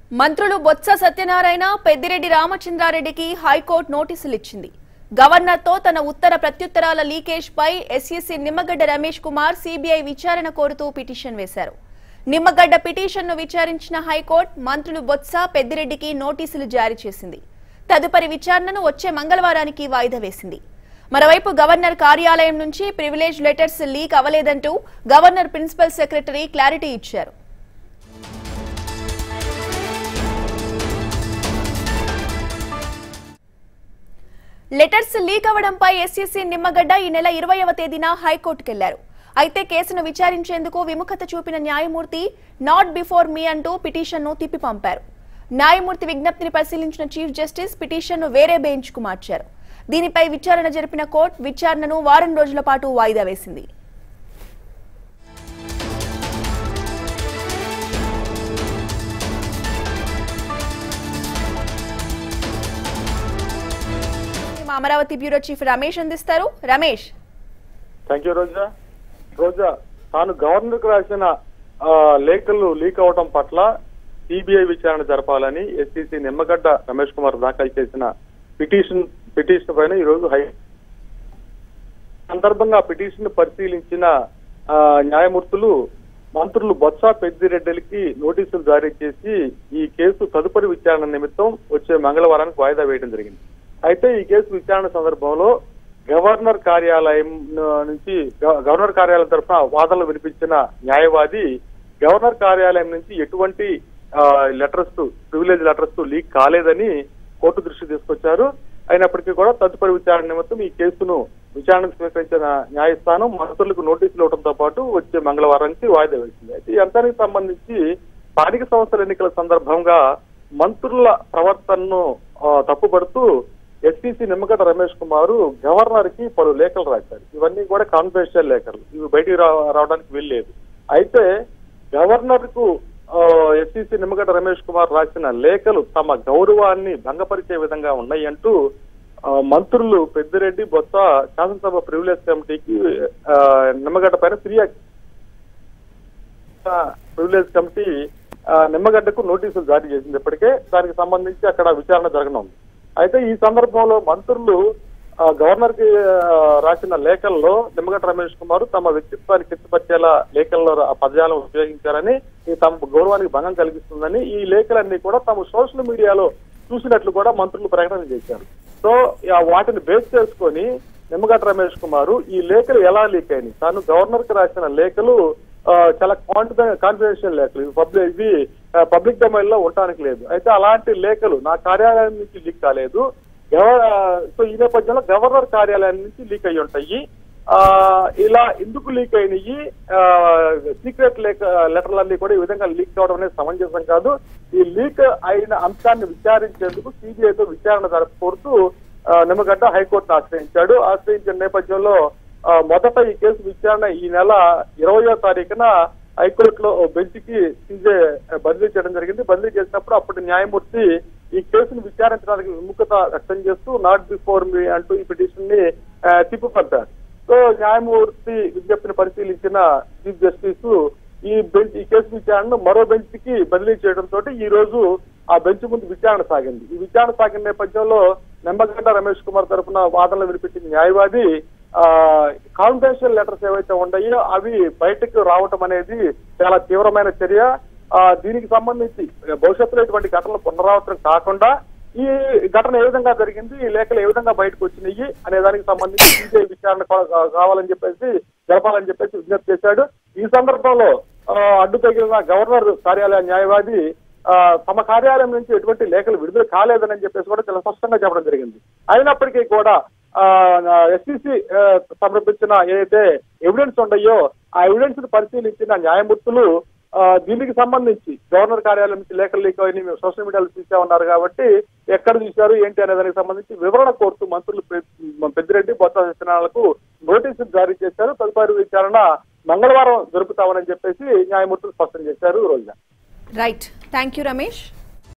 మంత్రులు బొత్స సత్యనారాయణ పెద్దిరెడ్డి రామచంద్రారెడ్డికి హైకోర్టు నోటీసులు ఇచ్చింది గవర్నర్తో తన ఉత్తర ప్రత్యుత్తరాల లీకేజ్ పై ఎస్ఈసీ నిమ్మగడ్డ రమేష్ కుమార్ సీబీఐ విచారణ కోరుతూ పిటిషన్ వేశారు నిమ్మగడ్డ పిటిషన్ను విచారించిన హైకోర్టు మంత్రులు బొత్స పెద్దిరెడ్డికి నోటీసులు జారీ చేసింది తదుపరి విచారణను వచ్చే మంగళవారానికి వాయిదా వేసింది మరోవైపు గవర్నర్ కార్యాలయం నుంచి ప్రివిలేజ్ లెటర్స్ లీక్ అవ్వలేదంటూ గవర్నర్ ప్రిన్సిపల్ సెక్రటరీ క్లారిటీ ఇచ్చారు లెటర్స్ లీక్ అవడంపై ఎస్సీసీ నిమ్మగడ్డ ఈ నెల ఇరవైవ తేదీన హైకోర్టుకెళ్లారు అయితే కేసును విచారించేందుకు విముఖత చూపిన న్యాయమూర్తి నాట్ బిఫోర్ మీ అంటూ పిటిషన్ను తిప్పి పంపారు న్యాయమూర్తి విజ్ఞప్తిని పరిశీలించిన చీఫ్ జస్టిస్ పిటిషన్ను వేరే బెంచ్కు మార్చారు దీనిపై విచారణ జరిపిన కోర్టు విచారణను వారం రోజుల పాటు వాయిదా వేసింది మా అమరావతి బ్యూరో చీఫ్ రమేష్ అందిస్తారు రమేష్ థ్యాంక్ యూ రోజా రోజా తాను గవర్నర్ కు రాసిన ఆ, లేఖలు లీక్ అవడం పట్ల సిబిఐ విచారణ జరపాలని ఎస్సీసీ నిమ్మగడ్డ రమేష్ కుమార్ దాఖలు చేసిన పిటిషన్ పిటిషన్ పైన ఈ రోజు హై సందర్భంగా పిటిషన్ పరిశీలించిన ఆ, న్యాయమూర్తులు మంత్రులు బొత్స పెద్దిరెడ్డిలకి నోటీసులు జారీ చేసి ఈ కేసు తదుపరి విచారణ నిమిత్తం వచ్చే మంగళవారానికి వాయిదా వేయడం జరిగింది అయితే ఈ కేసు విచారణ సందర్భంలో గవర్నర్ కార్యాలయం ను- నుంచి గవ- గవర్నర్ కార్యాలయం తరఫున వాదనలు వినిపించిన న్యాయవాది గవర్నర్ కార్యాలయం నుంచి ఎటువంటి లెటర్స్ ప్రివిలేజ్ లెటర్స్ లీక్ కాలేదని కోర్టు దృష్టి తీసుకొచ్చారు అయినప్పటికీ కూడా తదుపరి విచారణ నిమిత్తం ఈ కేసును విచారణకు స్వీకరించిన న్యాయస్థానం మంత్రులకు నోటీసులు ఇవ్వడంతో పాటు వచ్చే మంగళవారానికి వాయిదా వేసింది అయితే ఈ అంశానికి సంబంధించి స్థానిక సంస్థల ఎన్నికల సందర్భంగా మంత్రుల ప్రవర్తనను ఆ, తప్పుపడుతూ ఎస్పీసీ నిమ్మగడ్డ రమేష్ కుమార్ గవర్నర్ కి పలు లేఖలు రాశారు ఇవన్నీ కూడా కాన్ఫిడెన్షియల్ లేఖలు ఇవి బయటికి రా- రావడానికి వీల్లేదు అయితే గవర్నర్ కు ఎస్సీసీ నిమ్మగడ్డ రమేష్ కుమార్ రాసిన లేఖలు తమ గౌరవాన్ని భంగపరిచే విధంగా ఉన్నాయి అంటూ ఆ, మంత్రులు పెద్దిరెడ్డి బొత్స శాసనసభ ప్రివిలేజ్ కమిటీకి ఆ, నిమ్మగడ్డ పైన ఫిర్యాదు ప్రివిలేజ్ కమిటీ ఆ, నిమ్మగడ్డకు నోటీసులు జారీ చేసింది ఇప్పటికే దానికి సంబంధించి అక్కడ విచారణ జరగనుంది అయితే ఈ సందర్భంలో మంత్రులు ఆ, గవర్నర్ కి ఆ, రాసిన లేఖల్లో నిమ్మగడ్డ రమేష్ కుమార్ తమ వ్యక్తిత్వాన్ని కించపరిచేలా లేఖల్లో ఆ పదజాలం ఉపయోగించారని ఇది తమ గౌరవానికి భంగం కలిగిస్తుందని ఈ లేఖలన్నీ కూడా తమ సోషల్ మీడియాలో చూసినట్లు కూడా మంత్రులు ప్రకటన చేశారు సో ఆ వాటిని బేస్ చేసుకొని నిమ్మగడ్డ రమేష్ కుమార్ ఈ లేఖలు ఎలా లీక్ అయినాయి తాను గవర్నర్ కి రాసిన లేఖలు ఆ, చాలా కాన్ఫిడెన్ కాన్ఫిడెన్షియల్ లేఖలు ఇవి పబ్లిక్ ఇవి పబ్లిక్ డొమైన్ లో ఉండటానికి లేదు అయితే అలాంటి లేఖలు నా కార్యాలయం నుంచి లీక్ కాలేదు గవ- సో ఈ నేపథ్యంలో గవర్నర్ కార్యాలయం నుంచి లీక్ అయ్యి ఉంటాయి ఆ ఇలా ఎందుకు లీక్ అయినాయి సీక్రెట్ లేఖ లెటర్లన్నీ కూడా ఈ విధంగా లీక్ కావడం అనేది సమంజసం కాదు ఈ లీక్ అయిన అంశాన్ని విచారించేందుకు సిబిఐతో విచారణ జరప కోరుతూ ఆ, నిమ్మగడ్డ హైకోర్టును ఆశ్రయించాడు ఆశ్రయించిన నేపథ్యంలో ఆ, మొదట ఈ కేసు విచారణ ఈ నెల ఇరవయో తారీఖున హైకోర్టులో బెంచ్ కి సీజే బదిలీ చేయడం జరిగింది బదిలీ చేసినప్పుడు అప్పటి న్యాయమూర్తి ఈ కేసును విచారించడానికి విముఖత వ్యక్తం చేస్తూ నాట్ బిఫోర్ మీ అంటూ ఈ పిటిషన్ ని ఆ, తిప్పుపడ్డారు సో న్యాయమూర్తి విజ్ఞప్తిని పరిశీలించిన చీఫ్ జస్టిస్ ఈ బెంచ్ ఈ కేసు విచారణను మరో బెంచ్ కి బదిలీ చేయడంతో ఈ రోజు ఆ బెంచ్ ముందు విచారణ సాగింది ఈ విచారణ సాగిన నేపథ్యంలో నిమ్మగడ్డ రమేష్ కుమార్ తరఫున వాదనలు వినిపించిన న్యాయవాది ఆ కాన్ఫిడెన్షియల్ లెటర్స్ ఏవైతే ఉన్నాయో అవి బయటకు రావటం అనేది చాలా తీవ్రమైన చర్య ఆ దీనికి సంబంధించి భవిష్యత్తులో ఇటువంటి ఘటనలు పునరావృతం కాకుండా ఈ ఘటన ఏ విధంగా జరిగింది ఈ లేఖలు ఏ విధంగా బయటకు వచ్చినాయి అనే దానికి సంబంధించి సిబిఐ విచారణ కా- కా- కావాలని చెప్పేసి జరపాలని చెప్పేసి విజ్ఞప్తి చేశాడు ఈ సందర్భంలో ఆ, అడ్డు తగిలిన గవర్నర్ కార్యాలయ న్యాయవాది ఆ, తమ కార్యాలయం నుంచి ఎటువంటి లేఖలు విడుదల కాలేదని చెప్పేసి కూడా చాలా స్పష్టంగా చెప్పడం జరిగింది అయినప్పటికీ కూడా ఎస్సీసీ సమర్పించిన ఏదైతే ఎవిడెన్స్ ఉన్నాయో ఆ ఎవిడెన్స్ ను పరిశీలించిన న్యాయమూర్తులు ఆ, దీనికి సంబంధించి గవర్నర్ కార్యాలయం నుంచి లేఖలు లీక్ అయినాయి మేము సోషల్ మీడియాలో చూసా ఉన్నారు కాబట్టి ఎక్కడ చూశారు ఏంటి అనే దానికి సంబంధించి వివరణ కోరుతూ మంత్రులు పె- పెద్దిరెడ్డి బొత్స సత్యనారాయణకు నోటీసులు జారీ చేశారు తదుపరి విచారణ మంగళవారం జరుపుతామని చెప్పేసి న్యాయమూర్తులు స్పష్టం చేశారు Roja right thank you Ramesh